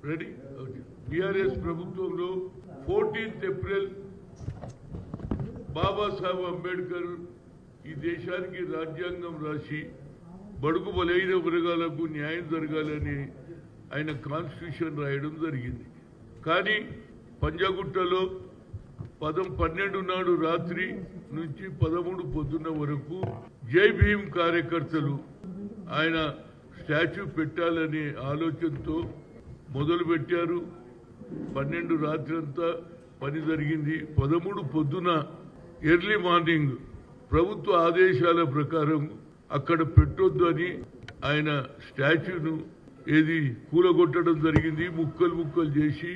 Ready BRS ప్రభుత్వంలో fourteenth April Babasaheb Ambedkar ఈ దేశానికి రాజ్యాంగం రాసి బడుగు బలైన వర్గాలకు న్యాయం జరగాలని ఆయన కాన్స్టిట్యూషన్ రాయడం జరిగింది కానీ పంజాగుట్టలో పదం పన్నెండు నాడు రాత్రి నుంచి పదమూడు పొద్దున్న వరకు జై భీమ్ కార్యకర్తలు ఆయన స్టాచ్యూ పెట్టాలనే ఆలోచనతో మొదలు పెట్టారు పన్నెండు రాత్రి అంతా పని జరిగింది పదమూడు పొద్దున ఎర్లీ మార్నింగ్ ప్రభుత్వ ఆదేశాల ప్రకారం అక్కడ పెట్టొద్దు అని ఆయన స్టాచ్యూను ఏది కూలగొట్టడం జరిగింది ముక్కలు ముక్కలు చేసి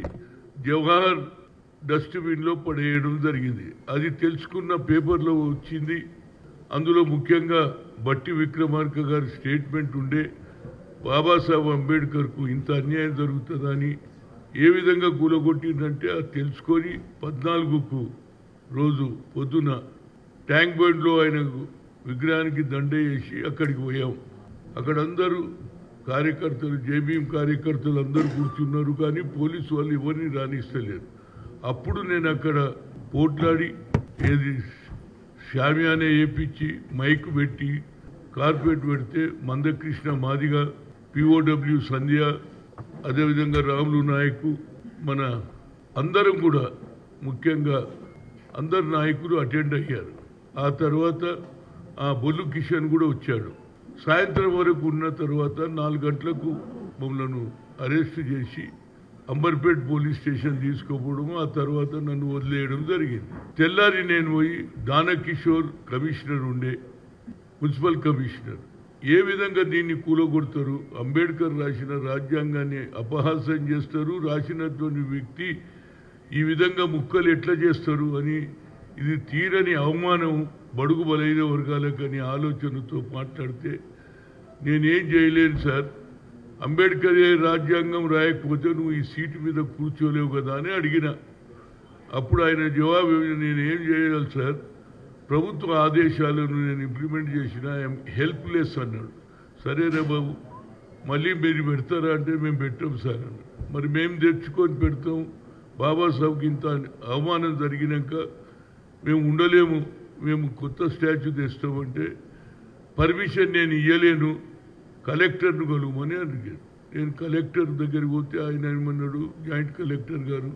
జవహర్ డస్ట్బిన్ లో పడేయడం జరిగింది అది తెలుసుకున్న పేపర్లో వచ్చింది అందులో ముఖ్యంగా బట్టి విక్రమార్క గారి స్టేట్మెంట్ ఉండే బాబాసాహెబ్ అంబేద్కర్ కు ఇంత అన్యాయం జరుగుతుందని ఏ విధంగా కూలగొట్టిందంటే అది తెలుసుకొని పద్నాలుగుకు రోజు పొద్దున ట్యాంక్ బండ్లో ఆయన విగ్రహానికి దండ వేసి అక్కడికి పోయాం అక్కడ అందరూ కార్యకర్తలు జేబీఎం కార్యకర్తలు అందరూ కూర్చున్నారు కానీ పోలీసు వాళ్ళు ఎవరిని రాణిస్తలేరు అప్పుడు నేను అక్కడ పోట్లాడి ఏది షామియానే వేపించి మైక్ పెట్టి కార్పెట్ పెడితే మందకృష్ణ మాదిగా పిఓడబ్ల్యూ సంధ్య అదేవిధంగా రాములు నాయకు మన అందరం కూడా ముఖ్యంగా అందరు నాయకులు అటెండ్ అయ్యారు ఆ తర్వాత ఆ బొల్లు కిషన్ కూడా వచ్చాడు సాయంత్రం వరకు ఉన్న తర్వాత నాలుగు గంటలకు మమ్మల్ని అరెస్ట్ చేసి అంబర్పేట్ పోలీస్ స్టేషన్ తీసుకోపోవడం ఆ తర్వాత నన్ను వదిలేయడం జరిగింది తెల్లారి నేను పోయి దానకిషోర్ కమిషనర్ ఉండే మున్సిపల్ కమిషనర్ ఏ విధంగా దీన్ని కూలగొడతారు అంబేద్కర్ రాసిన రాజ్యాంగాన్ని అపహాస్యం చేస్తారు రాసినటువంటి వ్యక్తి ఈ విధంగా ముక్కలు ఎట్లా చేస్తారు అని ఇది తీరని అవమానం బడుగు బలైన వర్గాలకని ఆలోచనతో మాట్లాడితే నేనేం చేయలేను సార్ అంబేద్కర్ రాజ్యాంగం రాయకపోతే నువ్వు ఈ సీటు మీద కూర్చోలేవు కదా అని అడిగిన అప్పుడు ఆయన జవాబు ఏమి- నేను ఏం చేయాలి సార్ ప్రభుత్వ ఆదేశాలను నేను ఇంప్లిమెంట్ చేసిన ఐఎమ్ హెల్ప్లెస్ అన్నాడు సరేరా బాబు మళ్ళీ మీరు పెడతారా అంటే మేము పెట్టాం సార్ అన్నాడు మరి మేము తెచ్చుకొని పెడతాం బాబాసాహెబ్కి ఇంత అవమానం జరిగినాక మేము ఉండలేము మేము కొత్త స్టాచ్యూ తెస్తామంటే పర్మిషన్ నేను ఇయ్యలేను కలెక్టర్ను కలుగుమని అడిగాడు నేను కలెక్టర్ దగ్గరికి పోతే ఆయన ఏమన్నాడు జాయింట్ కలెక్టర్ గారు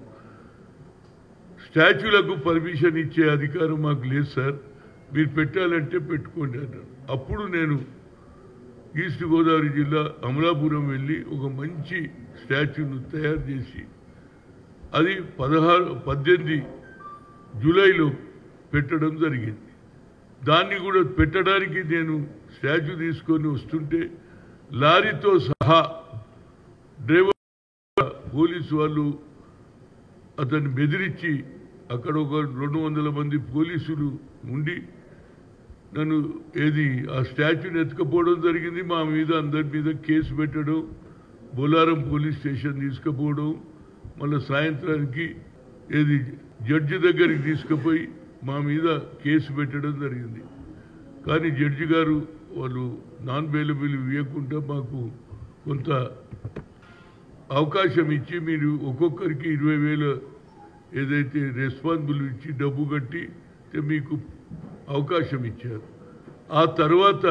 స్టాచ్యూలకు పర్మిషన్ ఇచ్చే అధికారం మాకు లేదు సార్ మీరు పెట్టాలంటే పెట్టుకోండి అన్నాడు అప్పుడు నేను ఈస్ట్ గోదావరి జిల్లా అమలాపురం వెళ్ళి ఒక మంచి స్టాచ్యూను తయారు చేసి అది పదహారు పద్దెనిమిది జూలైలో పెట్టడం జరిగింది దాన్ని కూడా పెట్టడానికి నేను స్టాచ్యూ తీసుకొని వస్తుంటే లారీతో సహా డ్రైవర్ పోలీసు వాళ్ళు అతన్ని బెదిరించి అక్కడ ఒక రెండు వందల మంది పోలీసులు ఉండి నన్ను ఏది ఆ స్టాచ్యూని ఎత్తుకపోవడం జరిగింది మా మీద అందరి మీద కేసు పెట్టడం బొలారం పోలీస్ స్టేషన్ తీసుకుపోవడం మళ్ళీ సాయంత్రానికి ఏది జడ్జి దగ్గరికి తీసుకుపోయి మా మీద కేసు పెట్టడం జరిగింది కానీ జడ్జి గారు వాళ్ళు నాన్ బెయిలబుల్ ఇవ్వకుండా మాకు కొంత అవకాశం ఇచ్చి మీరు ఒక్కొక్కరికి ఇరవై వేల ఏదైతే రెస్పాన్సిబుల్ ఇచ్చి డబ్బు కట్టి అయితే మీకు అవకాశం ఇచ్చారు ఆ తర్వాత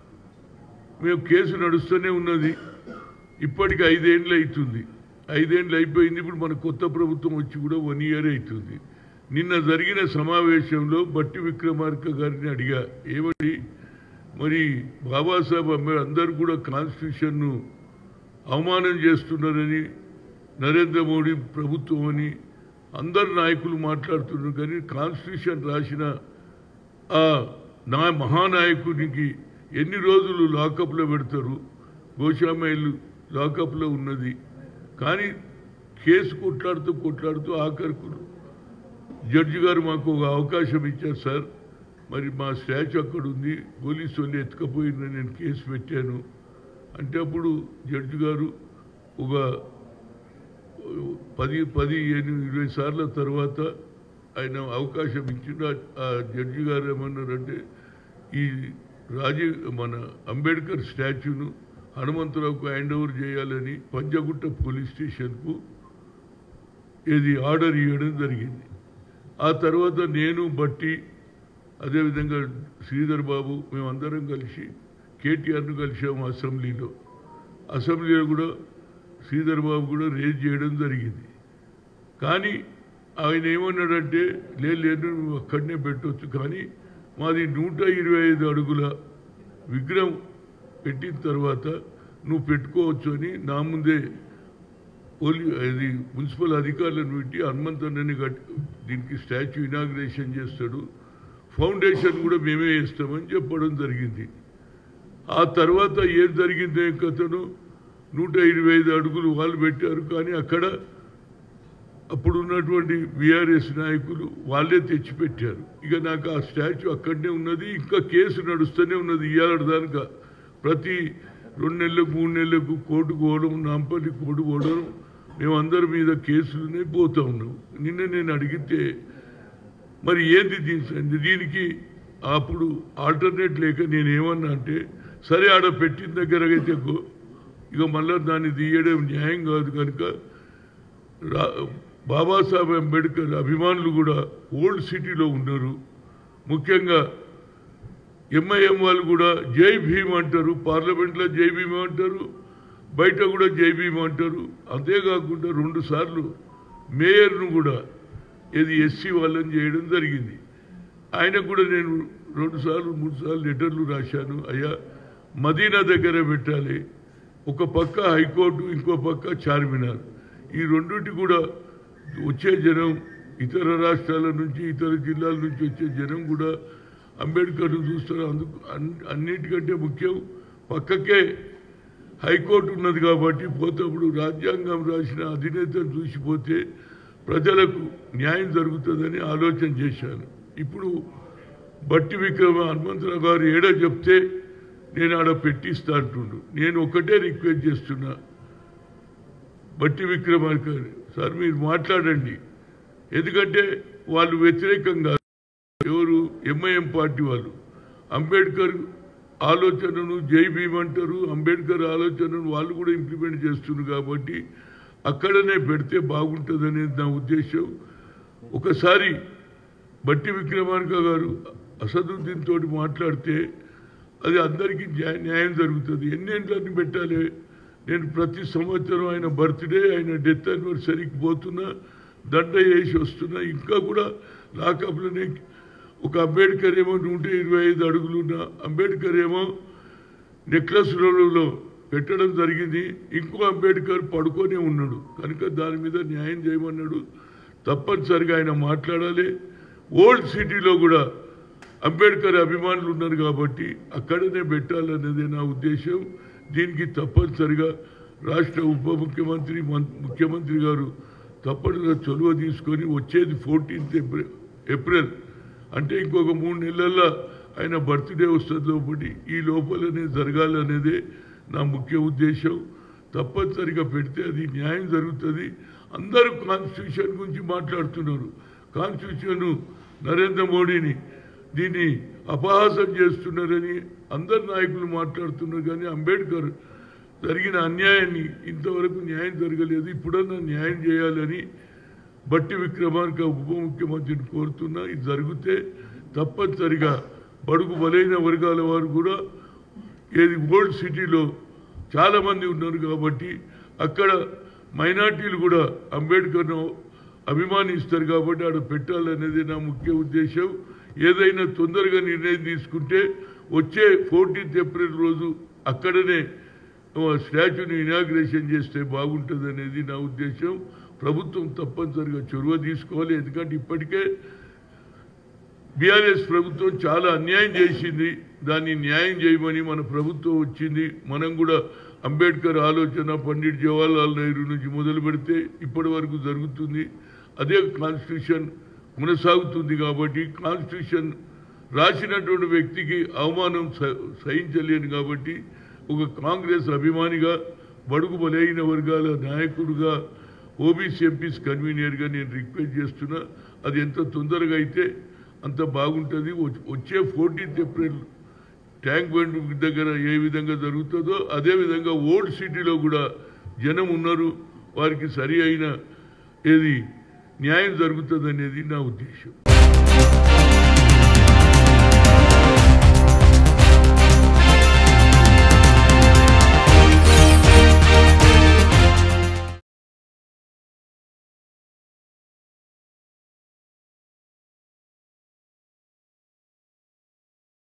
మేము కేసు నడుస్తూనే ఉన్నది ఇప్పటికి ఐదేండ్లు అవుతుంది ఐదేండ్లు అయిపోయింది ఇప్పుడు మన కొత్త ప్రభుత్వం వచ్చి కూడా వన్ ఇయర్ అవుతుంది నిన్న జరిగిన సమావేశంలో బట్టి విక్రమార్క గారిని అడిగా ఏమని మరి బాబాసాహెబ్ అంబేద్కర్ అందరూ కూడా కాన్స్టిట్యూషన్ను అవమానం చేస్తున్నారని నరేంద్ర మోడీ ప్రభుత్వం అని అందరు నాయకులు మాట్లాడుతున్నారు కానీ కాన్స్టిట్యూషన్ రాసిన ఆ నా మహానాయకునికి ఎన్ని రోజులు లాకప్లో పెడతారు గోషామైలు లాకప్లో ఉన్నది కానీ కేసు కొట్లాడుతూ కొట్లాడుతూ ఆఖరుకు జడ్జి గారు మాకు ఒక అవకాశం ఇచ్చారు సార్ మరి మా స్టాచ్యూ అక్కడ ఉంది పోలీసు వాళ్ళు ఎత్తుకపోయిందని నేను కేసు పెట్టాను అంటే అప్పుడు జడ్జి గారు ఒక పది పది ఎనిమిది ఇరవై సార్ల తర్వాత ఆయన అవకాశం ఇచ్చిండు ఆ- ఆ జడ్జి గారు ఏమన్నారంటే ఈ రాజీవ్ మన అంబేద్కర్ స్టాచ్యూను హనుమంతరావుకు హ్యాండ్ ఓవర్ చేయాలని పంజగుట్ట పోలీస్ స్టేషన్కు ఇది ఆర్డర్ ఇవ్వడం జరిగింది ఆ తర్వాత నేను బట్టి అదేవిధంగా శ్రీధర్ బాబు మేమందరం కలిసి కేటీఆర్ను కలిసాము అసెంబ్లీలో అసెంబ్లీలో కూడా శ్రీధర్ బాబు కూడా రేజ్ చేయడం జరిగింది కానీ ఆయన ఏమన్నాడంటే లేదు లేదు నువ్వు అక్కడనే పెట్టవచ్చు కానీ మాది నూట ఇరవై ఐదు అడుగుల విగ్రహం పెట్టిన తర్వాత నువ్వు పెట్టుకోవచ్చు అని నా ముందే పోలీ అది మున్సిపల్ అధికారులను పెట్టి హనుమంతన్నని కట్టి దీనికి స్టాచ్యూ ఇనాగ్రేషన్ చేస్తాడు ఫౌండేషన్ కూడా మేమే వేస్తామని చెప్పడం జరిగింది ఆ తర్వాత ఏం జరిగిందో కథను నూట ఇరవై ఐదు అడుగులు వాళ్ళు పెట్టారు కానీ అక్కడ అప్పుడు ఉన్నటువంటి బీఆర్ఎస్ నాయకులు వాళ్ళే తెచ్చిపెట్టారు ఇక నాకు ఆ స్టాచ్యూ అక్కడనే ఉన్నది ఇంకా కేసు నడుస్తూనే ఉన్నది ఇవాళ దానిక ప్రతి రెండు నెలలకు మూడు నెలలకు కోర్టుకు పోవడం నాంపల్లి కోర్టు పోవడం మేమందరి మీద కేసులనే పోతా ఉన్నాం నిన్న నేను అడిగితే మరి ఏంది దీని సంగతి? దీనికి అప్పుడు ఆల్టర్నేట్ లేక నేను ఏమన్నా అంటే సరే ఆడ పెట్టిన దగ్గర అయితే గో- ఇక మళ్ళా దాన్ని తీయడం న్యాయం కాదు కనుక రా- బాబాసాహెబ్ అంబేద్కర్ అభిమానులు కూడా ఓల్డ్ సిటీలో ఉన్నారు ముఖ్యంగా ఎంఐఎం వాళ్ళు కూడా జై భీమ్ అంటారు పార్లమెంట్లో జై భీమ్ అంటారు బయట కూడా జై భీమ్ అంటారు అంతేకాకుండా రెండు సార్లు మేయర్ను కూడా ఇది ఎస్సీ వాళ్ళని చేయడం జరిగింది ఆయన కూడా నేను రెండు సార్లు మూడు సార్లు లెటర్లు రాశాను అయ్యా మదీనా దగ్గర పెట్టాలి ఒక పక్క హైకోర్టు ఇంకో పక్క చార్మినార్ ఈ రెండింటి కూడా వచ్చే జనం ఇతర రాష్ట్రాల నుంచి ఇతర జిల్లాల నుంచి వచ్చే జనం కూడా అంబేద్కర్ను చూస్తారు అందుకు అన్- అన్నిటికంటే ముఖ్యం పక్కకే హైకోర్టు ఉన్నది కాబట్టి పోతప్పుడు రాజ్యాంగం రాసిన అధినేతను చూసిపోతే ప్రజలకు న్యాయం జరుగుతుందని ఆలోచన చేశాను ఇప్పుడు బట్టి విక్రమ హనుమంతరావు గారు ఏడో చెప్తే నేను ఆడ పెట్టిస్తా అంటుండు నేను ఒకటే రిక్వెస్ట్ చేస్తున్నా బట్టి విక్రమార్క గారు సార్ మీరు మాట్లాడండి ఎందుకంటే వాళ్ళు వ్యతిరేకంగా ఎవరు ఎంఐఎం పార్టీ వాళ్ళు అంబేద్కర్ ఆలోచనను జై భీమ్ అంటారు అంబేద్కర్ ఆలోచనను వాళ్ళు కూడా ఇంప్లిమెంట్ చేస్తున్నారు కాబట్టి అక్కడనే పెడితే బాగుంటుందనేది నా ఉద్దేశం ఒకసారి బట్టి విక్రమార్క గారు అసదుద్దీన్ తోటి మాట్లాడితే అది అందరికీ న్యాయ- న్యాయం జరుగుతుంది ఎన్నేళ్ళని పెట్టాలి నేను ప్రతి సంవత్సరం ఆయన బర్త్డే ఆయన డెత్ యానివర్సరీకి పోతున్నా దండ వేసి వస్తున్నా ఇంకా కూడా లాకప్లోనే ఒక అంబేద్కర్ ఏమో నూట ఇరవై ఐదు అడుగులున్న అంబేద్కర్ ఏమో నెక్లెస్ రోడ్లో పెట్టడం జరిగింది ఇంకో అంబేద్కర్ పడుకొనే ఉన్నాడు కనుక దాని మీద న్యాయం చేయమన్నాడు తప్పనిసరిగా ఆయన మాట్లాడాలి ఓల్డ్ సిటీలో కూడా అంబేద్కర్ అభిమానులు ఉన్నారు కాబట్టి అక్కడనే పెట్టాలనేది నా ఉద్దేశం దీనికి తప్పనిసరిగా రాష్ట్ర ఉప ముఖ్యమంత్రి మం- ముఖ్యమంత్రి గారు తప్పనిసరిగా చొలువ తీసుకొని వచ్చేది ఫోర్టీన్త్ ఏప్రిల్ ఏప్రిల్ అంటే ఇంకొక మూడు నెలల్లో ఆయన బర్త్డే వస్తుంది లోపలి ఈ లోపలనే జరగాలనేదే నా ముఖ్య ఉద్దేశం తప్పనిసరిగా పెడితే అది న్యాయం జరుగుతుంది అందరూ కాన్స్టిట్యూషన్ గురించి మాట్లాడుతున్నారు కాన్స్టిట్యూషన్ నరేంద్ర మోడీని దీన్ని అపహాసం చేస్తున్నారని అందరు నాయకులు మాట్లాడుతున్నారు కానీ అంబేద్కర్ జరిగిన అన్యాయాన్ని ఇంతవరకు న్యాయం జరగలేదు ఇప్పుడన్నా న్యాయం చేయాలని బట్టి విక్రమార్క ఉప ముఖ్యమంత్రిని కోరుతున్నా ఇది జరిగితే తప్పనిసరిగా బడుగు బలైన వర్గాల వారు కూడా ఏది ఓల్డ్ సిటీలో చాలా మంది ఉన్నారు కాబట్టి అక్కడ మైనార్టీలు కూడా అంబేద్కర్ను అభిమానిస్తారు కాబట్టి ఆడ పెట్టాలనేది నా ముఖ్య ఉద్దేశం ఏదైనా తొందరగా నిర్ణయం తీసుకుంటే వచ్చే ఫోర్టీన్త్ ఏప్రిల్ రోజు అక్కడనే ఆ, స్టాచ్యూని ఇనాగ్రేషన్ చేస్తే బాగుంటుంది అనేది నా ఉద్దేశం ప్రభుత్వం తప్పనిసరిగా చొరవ తీసుకోవాలి ఎందుకంటే ఇప్పటికే బీఆర్ఎస్ ప్రభుత్వం చాలా అన్యాయం చేసింది దాన్ని న్యాయం చేయమని మన ప్రభుత్వం వచ్చింది మనం కూడా అంబేద్కర్ ఆలోచన పండిట్ జవహర్లాల్ నెహ్రూ నుంచి మొదలు పెడితే ఇప్పటి వరకు జరుగుతుంది అదే కాన్స్టిట్యూషన్ కొనసాగుతుంది కాబట్టి కాన్స్టిట్యూషన్ రాసినటువంటి వ్యక్తికి అవమానం స- సహించలేను కాబట్టి ఒక కాంగ్రెస్ అభిమానిగా బడుగు బలైన వర్గాల నాయకుడుగా ఓబీసీ ఎంపీస్ కన్వీనియర్గా నేను రిక్వెస్ట్ చేస్తున్నా అది ఎంత తొందరగా అయితే అంత బాగుంటుంది వచ్- వచ్చే ఫోర్టీన్త్ ఏప్రిల్ ట్యాంక్ బండ్ దగ్గర ఏ విధంగా జరుగుతుందో అదే విధంగా ఓల్డ్ సిటీలో కూడా జనం ఉన్నారు వారికి సరి అయిన ఏది న్యాయం జరుగుతుంది అనేది నా ఉద్దేశం